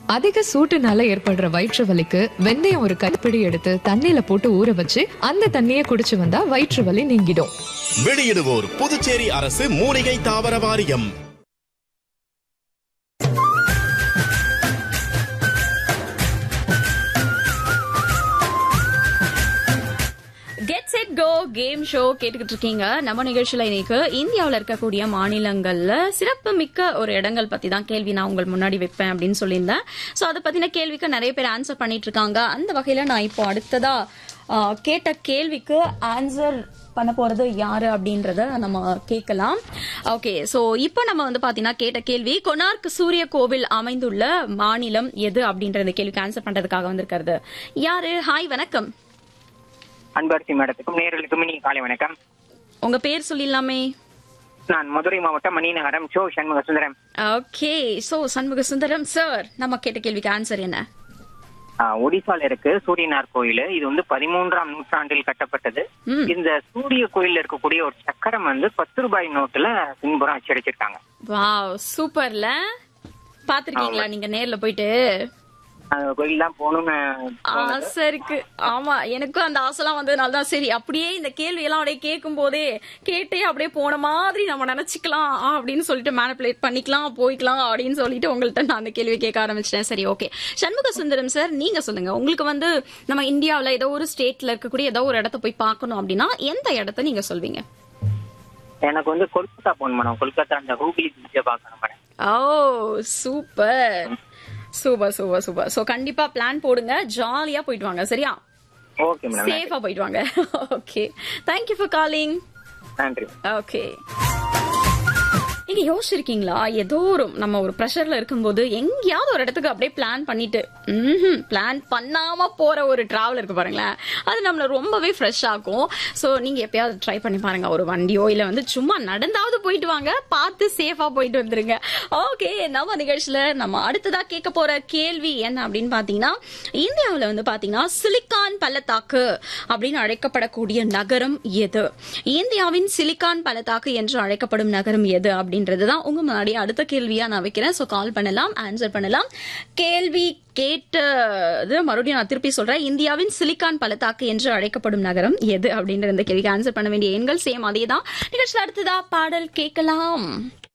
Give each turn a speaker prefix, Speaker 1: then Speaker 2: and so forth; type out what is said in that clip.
Speaker 1: அதிக சூட்டுனால ஏற்படுற வயிற்று வலிக்கு வெந்தயம் ஒரு கைப்பிடி எடுத்து தண்ணியில போட்டு ஊற வச்சு அந்த தண்ணியை குடிச்சு வந்தா வயிற்று வலி நீங்கிடும்
Speaker 2: வெளியிடுவோர் புதுச்சேரி அரசு மூலிகை தாவர வாரியம்
Speaker 3: get set go game show கேட்டுக்கிட்டு இருக்கீங்க நம்ம நிகழ்ச்சியில இன்னைக்கு இந்தியாவுல இருக்கக்கூடிய மாநிலங்கள்ல சிறப்பு மிக்க ஒரு இடங்கள் பத்தி தான் கேள்வி நான் உங்கள் முன்னாடி வைப்பேன் அப்படின்னு சொல்லியிருந்தேன் சோ அதை பத்தின கேள்விக்கு நிறைய பேர் ஆன்சர் பண்ணிட்டு இருக்காங்க அந்த வகையில நான் இப்போ அடுத்ததா ஆ, கேட்ட கேள்விக்கு ஆன்சர் பண்ண போறது யாரு அப்படின்றத நம்ம கேட்கலாம் ஓகே சோ இப்போ நம்ம வந்து பாத்தீங்கன்னா கேட்ட கேள்வி கொனார்க் சூரிய கோவில் அமைந்துள்ள மாநிலம் எது அப்படின்ற இந்த கேள்விக்கு ஆன்சர் பண்றதுக்காக வந்திருக்கிறது யாரு ஹாய் வணக்கம்
Speaker 4: அன்பரசி மேடத்துக்கும் நேர்களுக்கும் இனி காலை வணக்கம்
Speaker 3: உங்க பேர் சொல்லிடலாமே
Speaker 4: நான் மதுரை மாவட்டம் மணிநகரம் சோ சண்முக சுந்தரம்
Speaker 3: ஓகே சோ சண்முக சுந்தரம் சார் நம்ம கேட்ட கேள்விக்கு ஆன்சர் என்ன
Speaker 4: ஆஹ், ஒடிசால இருக்கு சூரியனார் கோயில் இது வந்து பதிமூன்றாம் நூற்றாண்டில் கட்டப்பட்டது
Speaker 3: ம்.
Speaker 4: இந்த சூரிய கோயில்ல இருக்கக்கூடிய ஒரு சக்கரம் வந்து பத்து ரூபாய் நோட்டுல பின்புறம் அச்சடிச்சிருக்காங்க
Speaker 3: வாவ் சூப்பர்ல பாத்திருக்கீங்களா நீங்க நேர்ல போயிட்டு
Speaker 4: அந்த கோயில் தான் போகணும்னு தோணுது.
Speaker 3: ஆசை இருக்கு ஆமா எனக்கும் அந்த ஆசைலாம் வந்ததுனால தான் சரி அப்படியே இந்த கேள்வி எல்லாம் அப்படியே கேட்கும் போதே கேட்டே அப்படியே போன மாதிரி நம்ம நினைச்சுக்கலாம் ஆ, அப்படின்னு சொல்லிட்டு மேனிபுலேட் பண்ணிக்கலாம் போய்க்கலாம் அப்படின்னு சொல்லிட்டு உங்கள்ட்ட நான் அந்த கேள்வி கேட்க ஆரம்பிச்சிட்டேன் சரி ஓகே சண்முக சுந்தரம் சார் நீங்க சொல்லுங்க உங்களுக்கு வந்து நம்ம இந்தியாவுல ஏதோ ஒரு ஸ்டேட்ல இருக்கக்கூடிய ஏதோ ஒரு இடத்த போய் பார்க்கணும் அப்படின்னா எந்த இடத்த நீங்க சொல்வீங்க
Speaker 4: எனக்கு வந்து கொல்கத்தா போகணும் மேடம் கொல்கத்தா அந்த ஹூக்லி பீச்சை பார்க்கணும் madam
Speaker 3: oh super super super super so கண்டிப்பா பிளான் போடுங்க ஜாலியா போயிட்டு வாங்க சரியா
Speaker 4: ஓகே மேடம்
Speaker 3: சேஃபா போயிட்டு வாங்க ஓகே தேங்க்யூ ஃபார் காலிங்
Speaker 4: நன்றி
Speaker 3: ஓகே நீங்க யோசிச்சிருக்கீங்களா ஏதோ ஒரு நம்ம ஒரு ப்ரெஷர்ல இருக்கும்போது எங்கேயாவது ஒரு இடத்துக்கு அப்படியே பிளான் பண்ணிட்டு பிளான் பண்ணாம போற ஒரு டிராவல் இருக்கு பாருங்களேன் அது நம்மள ரொம்பவே ஃப்ரெஷ் ஆகும் சோ நீங்க எப்பயாவது ட்ரை பண்ணி பாருங்க ஒரு வண்டியோ இல்ல வந்து சும்மா நடந்தாவது போயிட்டு வாங்க பார்த்து சேஃபா போயிட்டு வந்துருங்க ஓகே நம்ம நிகழ்ச்சியில நம்ம அடுத்ததா கேட்க போற கேள்வி என்ன அப்படின்னு பாத்தீங்கன்னா இந்தியாவுல வந்து பாத்தீங்கன்னா சிலிக்கான் பள்ளத்தாக்கு அப்படின்னு அழைக்கப்படக்கூடிய நகரம் எது இந்தியாவின் சிலிக்கான் பள்ளத்தாக்கு என்று அழைக்கப்படும் நகரம் எது அப்படின்றதுதான் உங்க முன்னாடி அடுத்த கேள்வியா நான் வைக்கிறேன் சோ கால் பண்ணலாம் ஆன்சர் பண்ணலாம் கேள்வி கேட்டது மறுபடியும் நான் திருப்பி சொல்றேன் இந்தியாவின் சிலிக்கான் பள்ளத்தாக்கு என்று அழைக்கப்படும் நகரம் எது அப்படின்ற இந்த கேள்விக்கு ஆன்சர் பண்ண வேண்டிய எண்கள் சேம் அதே தான் நிகழ்ச்சியில் அடுத்ததா பாடல் கேட்கலாம்